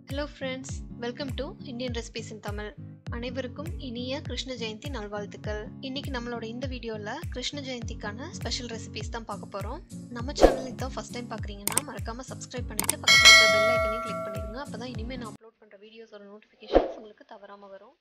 hello friends welcome to Indian recipes in Tamil அனைவருக்கும் இனிய கிருஷ்ண ஜெயந்தி நல்வாழ்த்துக்கள் இன்னைக்கு நம்மளோட இந்த வீடியோவில் கிருஷ்ண ஜெயந்திக்கான ஸ்பெஷல் ரெசிபிஸ் தான் பார்க்க போகிறோம் நம்ம சேனல் இதான் ஃபஸ்ட் டைம் பார்க்குறீங்கன்னா மறக்காமல் சப்ஸ்கிரைப் பண்ணிட்டு பக்கத்தில் இருக்கிற பெல் ஐக்கனையும் கிளிக் பண்ணிடுங்க அப்போ தான் இனிமேல் நான் அப்லோட் பண்ணுற வீடியோஸோட நோட்டிஃபிகேஷன்ஸ் உங்களுக்கு தவறாமல் வரும்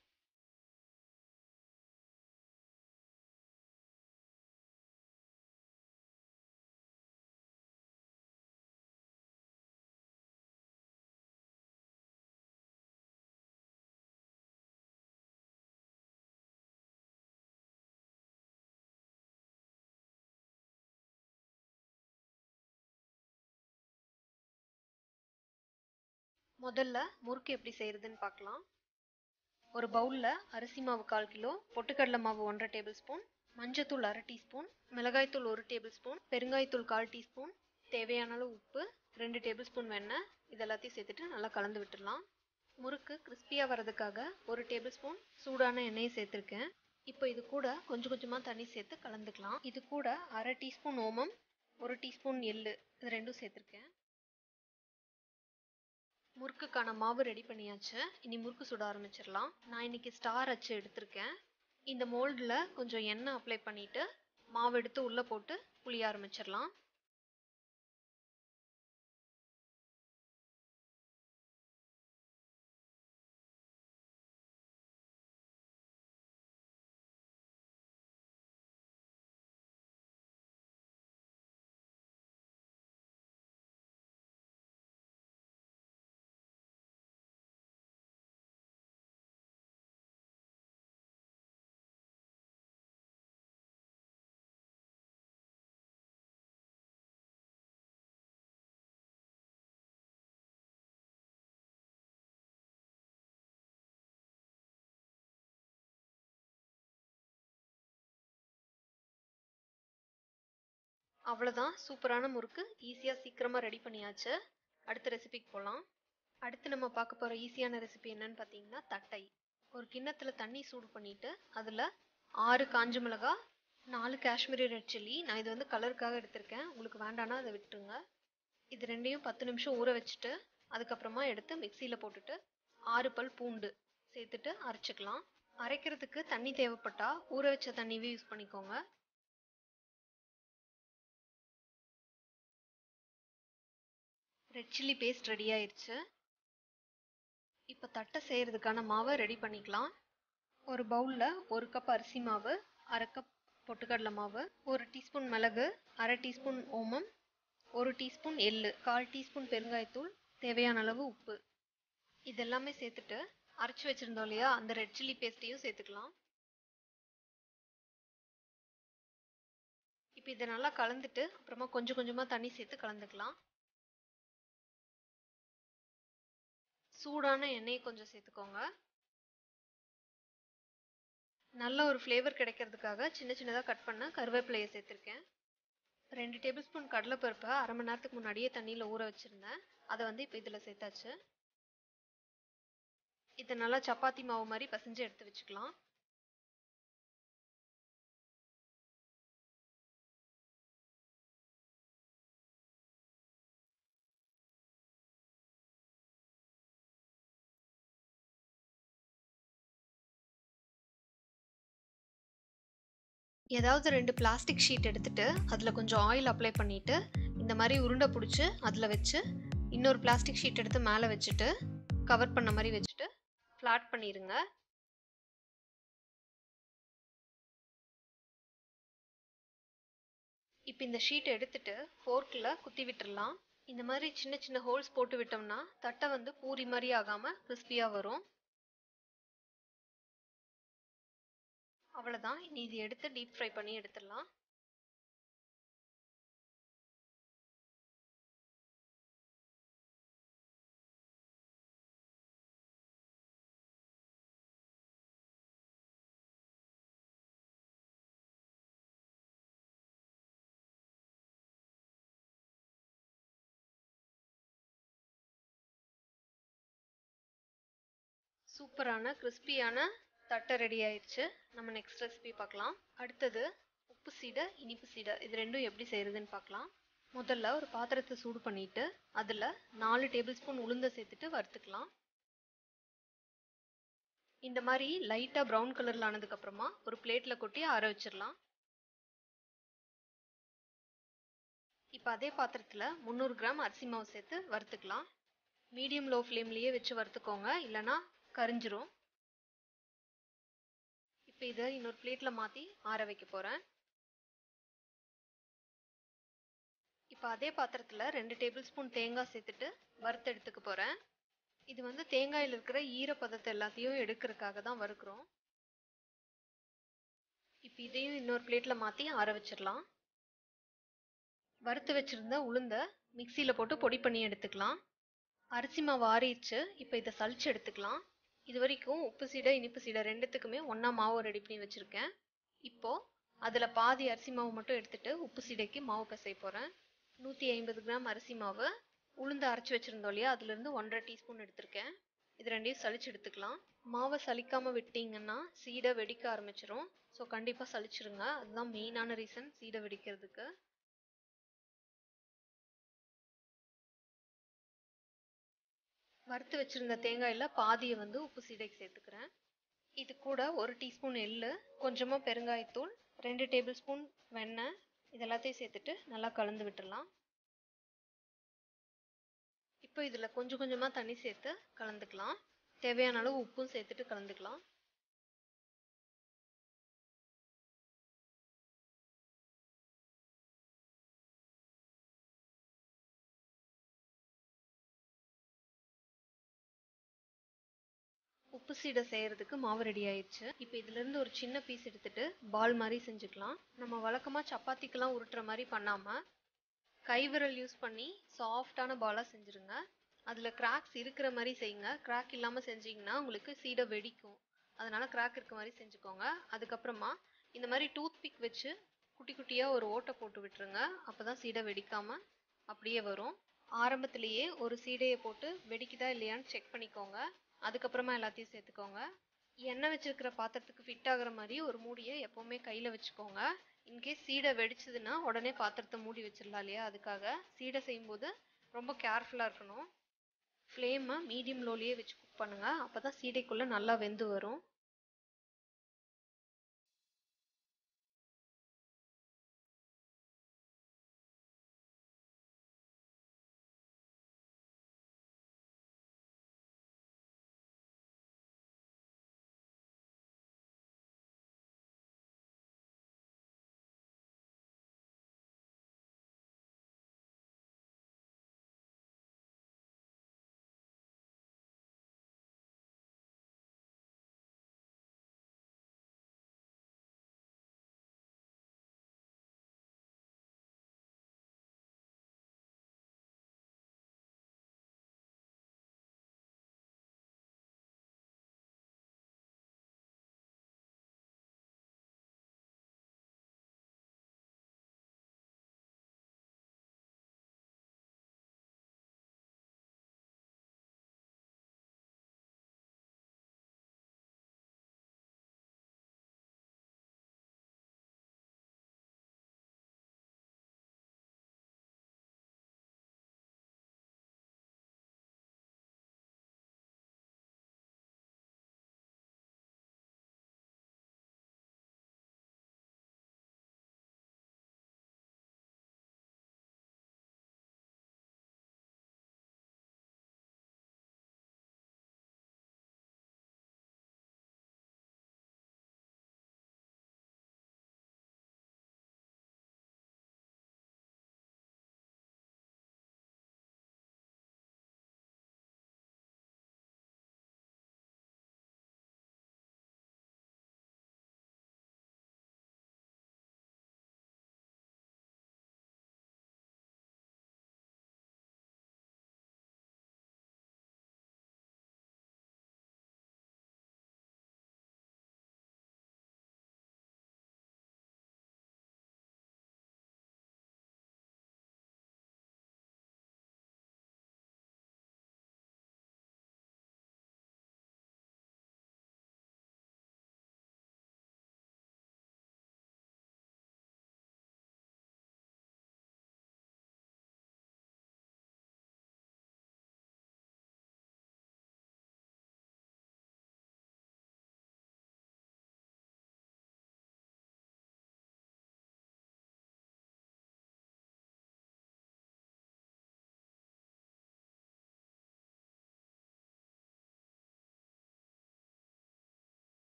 முதல்ல முறுக்கு எப்படி செய்யறதுன்னு பார்க்கலாம் ஒரு பவுலில் அரிசி மாவு கால் கிலோ பொட்டுக்கடலை மாவு ஒன்றரை டேபிள் ஸ்பூன் மஞ்சத்தூள் அரை டீஸ்பூன் மிளகாய்த்தூள் ஒரு டேபிள் ஸ்பூன் பெருங்காயத்தூள் கால் டீஸ்பூன் தேவையான அளவு உப்பு ரெண்டு டேபிள் ஸ்பூன் வெண்ணெய் இது எல்லாத்தையும் சேர்த்துட்டு நல்லா கலந்து விட்டுடலாம் முறுக்கு கிறிஸ்பியாக வர்றதுக்காக ஒரு டேபிள் ஸ்பூன் சூடான எண்ணெயை சேர்த்துருக்கேன் இப்போ இது கூட கொஞ்சம் கொஞ்சமாக தண்ணி சேர்த்து கலந்துக்கலாம் இது கூட அரை டீஸ்பூன் ஓமம் ஒரு டீஸ்பூன் எள்ளு இது ரெண்டும் சேர்த்துருக்கேன் முறுக்குக்கான மாவு ரெடி பண்ணியாச்சு இனி முறுக்கு சுட ஆரம்பிச்சிடலாம் நான் இன்னைக்கு ஸ்டார் அச்சு எடுத்திருக்கேன் இந்த மோல்டில் கொஞ்சம் எண்ணெய் அப்ளை பண்ணிட்டு மாவு எடுத்து உள்ளே போட்டு புளிய ஆரம்பிச்சிடலாம் அவ்வளோதான் சூப்பரான முறுக்கு ஈஸியாக சீக்கிரமாக ரெடி பண்ணியாச்சு அடுத்த ரெசிபிக்கு போகலாம் அடுத்து நம்ம பார்க்க போகிற ஈஸியான ரெசிபி என்னன்னு பார்த்தீங்கன்னா தட்டை ஒரு கிண்ணத்தில் தண்ணி சூடு பண்ணிவிட்டு அதில் ஆறு காஞ்ச மிளகா நாலு காஷ்மீரி ரெட் சில்லி நான் இது வந்து கலருக்காக எடுத்திருக்கேன் உங்களுக்கு வேண்டானா அதை விட்டுருங்க இது ரெண்டையும் பத்து நிமிஷம் ஊற வச்சுட்டு அதுக்கப்புறமா எடுத்து மிக்சியில் போட்டுட்டு ஆறு பல் பூண்டு சேர்த்துட்டு அரைச்சிக்கலாம் அரைக்கிறதுக்கு தண்ணி தேவைப்பட்டா ஊற வச்ச தண்ணியவே யூஸ் பண்ணிக்கோங்க ரெட் சில்லி பேஸ்ட் ரெடி ஆயிடுச்சு இப்போ தட்டை செய்கிறதுக்கான மாவை ரெடி பண்ணிக்கலாம் ஒரு பவுலில் ஒரு கப் அரிசி மாவு அரை கப் பொட்டுக்கடலை மாவு ஒரு டீஸ்பூன் மிளகு அரை டீஸ்பூன் ஓமம் ஒரு டீஸ்பூன் எள்ளு கால் டீஸ்பூன் பெருங்காயத்தூள் தேவையான அளவு உப்பு இதெல்லாமே சேர்த்துட்டு அரைச்சி வச்சுருந்தோம் இல்லையா அந்த ரெட் சில்லி பேஸ்ட்டையும் சேர்த்துக்கலாம் இப்போ இதை நல்லா கலந்துட்டு அப்புறமா கொஞ்சம் கொஞ்சமாக தண்ணி சேர்த்து கலந்துக்கலாம் சூடான எண்ணெயை கொஞ்சம் சேர்த்துக்கோங்க நல்ல ஒரு ஃப்ளேவர் கிடைக்கிறதுக்காக சின்ன சின்னதாக கட் பண்ண கருவேப்பிலையை சேர்த்துருக்கேன் ரெண்டு டேபிள் ஸ்பூன் கடலைப்பருப்பை அரை மணி நேரத்துக்கு முன்னாடியே தண்ணியில் ஊற வச்சுருந்தேன் அதை வந்து இப்போ இதில் சேர்த்தாச்சு இதை நல்லா சப்பாத்தி மாவு மாதிரி பசைஞ்சு எடுத்து வச்சுக்கலாம் ஏதாவது ரெண்டு பிளாஸ்டிக் ஷீட் எடுத்துட்டு அதில் கொஞ்சம் ஆயில் அப்ளை பண்ணிவிட்டு இந்த மாதிரி உருண்டை பிடிச்சி அதில் வச்சு இன்னொரு பிளாஸ்டிக் ஷீட் எடுத்து மேலே வச்சுட்டு கவர் பண்ண மாதிரி வச்சுட்டு ஃப்ளாட் பண்ணிடுங்க இப்போ இந்த ஷீட் எடுத்துட்டு ஃபோர்க்கில் குத்தி விட்டுடலாம் இந்த மாதிரி சின்ன சின்ன ஹோல்ஸ் போட்டு விட்டோம்னா தட்டை வந்து பூரி மாதிரி ஆகாமல் கிறிஸ்பியாக வரும் அவ்வளோதான் இனி இது எடுத்து டீப் ஃப்ரை பண்ணி எடுத்துடலாம் சூப்பரான கிறிஸ்பியான தட்டை ரெடி ஆயிடுச்சு நம்ம நெக்ஸ்ட் ரெசிபி பார்க்கலாம் அடுத்தது உப்பு சீடை இனிப்பு சீடை இது ரெண்டும் எப்படி செய்யறதுன்னு பார்க்கலாம் முதல்ல ஒரு பாத்திரத்தை சூடு பண்ணிட்டு அதில் நாலு டேபிள் ஸ்பூன் உளுந்த சேர்த்துட்டு வறுத்துக்கலாம் இந்த மாதிரி லைட்டாக ப்ரௌன் கலரில் ஆனதுக்கப்புறமா ஒரு பிளேட்டில் கொட்டி ஆற வச்சிடலாம் இப்போ அதே பாத்திரத்தில் முந்நூறு கிராம் அரிசி மாவு சேர்த்து வறுத்துக்கலாம் மீடியம் லோ ஃப்ளேம்லேயே வச்சு வறுத்துக்கோங்க இல்லைனா கரிஞ்சிரும் இப்போ இதை இன்னொரு பிளேட்டில் மாற்றி ஆற வைக்க போகிறேன் இப்போ அதே பாத்திரத்தில் ரெண்டு டேபிள் ஸ்பூன் தேங்காய் சேர்த்துட்டு வறுத்து எடுத்துக்க போகிறேன் இது வந்து தேங்காயில் இருக்கிற ஈரப்பதத்தை எல்லாத்தையும் எடுக்கிறதுக்காக தான் வறுக்கிறோம் இப்போ இதையும் இன்னொரு பிளேட்டில் மாற்றி ஆற வச்சிடலாம் வறுத்து வச்சிருந்த உளுந்த மிக்சியில் போட்டு பொடி பண்ணி எடுத்துக்கலாம் அரிசி மாவு ஆறிடுச்சு இப்போ இதை சளிச்சு எடுத்துக்கலாம் இது வரைக்கும் உப்பு சீடை இனிப்பு சீடை ரெண்டுத்துக்குமே ஒன்றா மாவு ரெடி பண்ணி வச்சுருக்கேன் இப்போது அதில் பாதி அரிசி மாவு மட்டும் எடுத்துகிட்டு உப்பு சீடைக்கு மாவு பிசைய போகிறேன் நூற்றி ஐம்பது கிராம் அரிசி மாவு உளுந்து அரைச்சி வச்சுருந்தோம் இல்லையா அதுலேருந்து ஒன்றரை டீஸ்பூன் எடுத்திருக்கேன் இது ரெண்டையும் சளிச்சு எடுத்துக்கலாம் மாவை சலிக்காமல் விட்டிங்கன்னா சீடை வெடிக்க ஆரம்பிச்சிரும் ஸோ கண்டிப்பாக சளிச்சிருங்க அதுதான் மெயினான ரீசன் சீடை வெடிக்கிறதுக்கு வறுத்து வச்சுருந்த தேங்காயில் பாதியை வந்து உப்பு சீடைக்கு சேர்த்துக்கிறேன் இது கூட ஒரு டீஸ்பூன் எள்ளு கொஞ்சமாக பெருங்காயத்தூள் ரெண்டு டேபிள் ஸ்பூன் வெண்ணெய் இது எல்லாத்தையும் சேர்த்துட்டு நல்லா கலந்து விட்டுடலாம் இப்போ இதில் கொஞ்சம் கொஞ்சமாக தண்ணி சேர்த்து கலந்துக்கலாம் தேவையான அளவு உப்பும் சேர்த்துட்டு கலந்துக்கலாம் உப்பு சீடை செய்கிறதுக்கு மாவு ரெடி ஆயிடுச்சு இப்போ இதுலேருந்து ஒரு சின்ன பீஸ் எடுத்துட்டு பால் மாதிரி செஞ்சுக்கலாம் நம்ம வழக்கமாக சப்பாத்திக்கெல்லாம் உருட்டுற மாதிரி பண்ணாமல் கைவிரல் யூஸ் பண்ணி சாஃப்டான பாலாக செஞ்சுருங்க அதில் கிராக்ஸ் இருக்கிற மாதிரி செய்யுங்க கிராக் இல்லாமல் செஞ்சீங்கன்னா உங்களுக்கு சீடை வெடிக்கும் அதனால் கிராக் இருக்க மாதிரி செஞ்சுக்கோங்க அதுக்கப்புறமா இந்த மாதிரி டூத் பிக் வச்சு குட்டி குட்டியாக ஒரு ஓட்டை போட்டு விட்டுருங்க அப்போ தான் சீடை வெடிக்காமல் அப்படியே வரும் ஆரம்பத்திலேயே ஒரு சீடையை போட்டு வெடிக்குதா இல்லையான்னு செக் பண்ணிக்கோங்க அதுக்கப்புறமா எல்லாத்தையும் சேர்த்துக்கோங்க எண்ணெய் வச்சிருக்கிற பாத்திரத்துக்கு ஃபிட் ஆகிற மாதிரி ஒரு மூடியை எப்போவுமே கையில் வச்சுக்கோங்க இன்கேஸ் சீடை வெடிச்சதுன்னா உடனே பாத்திரத்தை மூடி வச்சிடலாம் இல்லையா அதுக்காக சீடை செய்யும்போது ரொம்ப கேர்ஃபுல்லாக இருக்கணும் ஃப்ளேமை மீடியம் லோலேயே வச்சு குக் பண்ணுங்கள் அப்போ தான் சீடைக்குள்ளே நல்லா வெந்து வரும்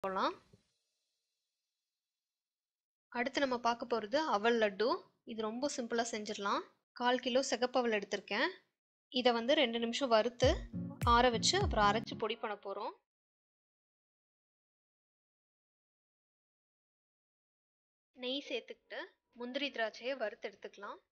போகலாம் அடுத்து நம்ம பார்க்க போகிறது அவல் லட்டு இது ரொம்ப சிம்பிளாக செஞ்சிடலாம் கால் கிலோ சிகப்பவல் எடுத்திருக்கேன் இதை வந்து ரெண்டு நிமிஷம் வறுத்து ஆற வச்சு அப்புறம் அரைச்சி பொடி பண்ண போகிறோம் நெய் சேர்த்துக்கிட்டு முந்திரி திராட்சையை வறுத்து எடுத்துக்கலாம்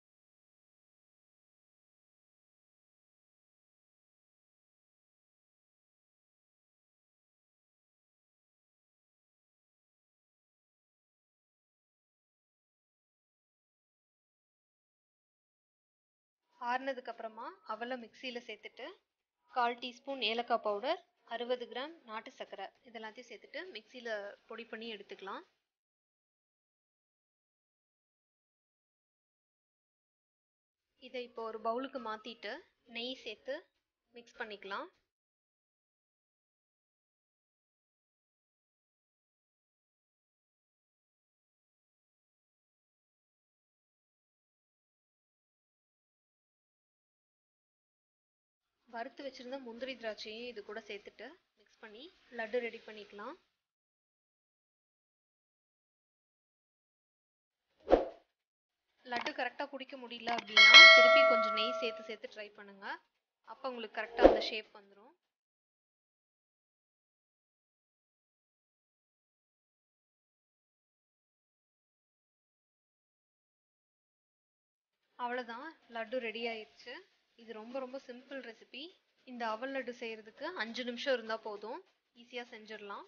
ஆறுனதுக்கு அப்புறமா அவலை மிக்சியில் சேர்த்துட்டு கால் டீஸ்பூன் ஏலக்காய் பவுடர் அறுபது கிராம் நாட்டு சர்க்கரை இதெல்லாத்தையும் சேர்த்துட்டு மிக்சியில் பொடி பண்ணி எடுத்துக்கலாம் இதை இப்போ ஒரு பவுலுக்கு மாற்றிட்டு நெய் சேர்த்து மிக்ஸ் பண்ணிக்கலாம் வறுத்து வச்சிருந்த முந்திரி திராட்சையும் இது கூட சேர்த்துட்டு மிக்ஸ் பண்ணி லட்டு ரெடி பண்ணிக்கலாம் லட்டு கரெக்டாக பிடிக்க முடியல அப்படின்னா திருப்பி கொஞ்சம் நெய் சேர்த்து சேர்த்து ட்ரை பண்ணுங்க அப்போ உங்களுக்கு கரெக்டாக அந்த ஷேப் வந்துடும் அவ்வளோதான் லட்டு ரெடி ஆயிடுச்சு இது ரொம்ப ரொம்ப சிம்பிள் ரெசிபி இந்த அவல் லட்டு செய்கிறதுக்கு அஞ்சு நிமிஷம் இருந்தால் போதும் ஈஸியாக செஞ்சிடலாம்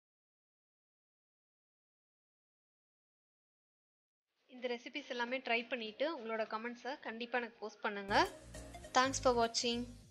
இந்த ரெசிபிஸ் எல்லாமே ட்ரை பண்ணிவிட்டு உங்களோட கமெண்ட்ஸை கண்டிப்பாக எனக்கு போஸ்ட் பண்ணுங்கள் தேங்க்ஸ் ஃபார் வாட்சிங்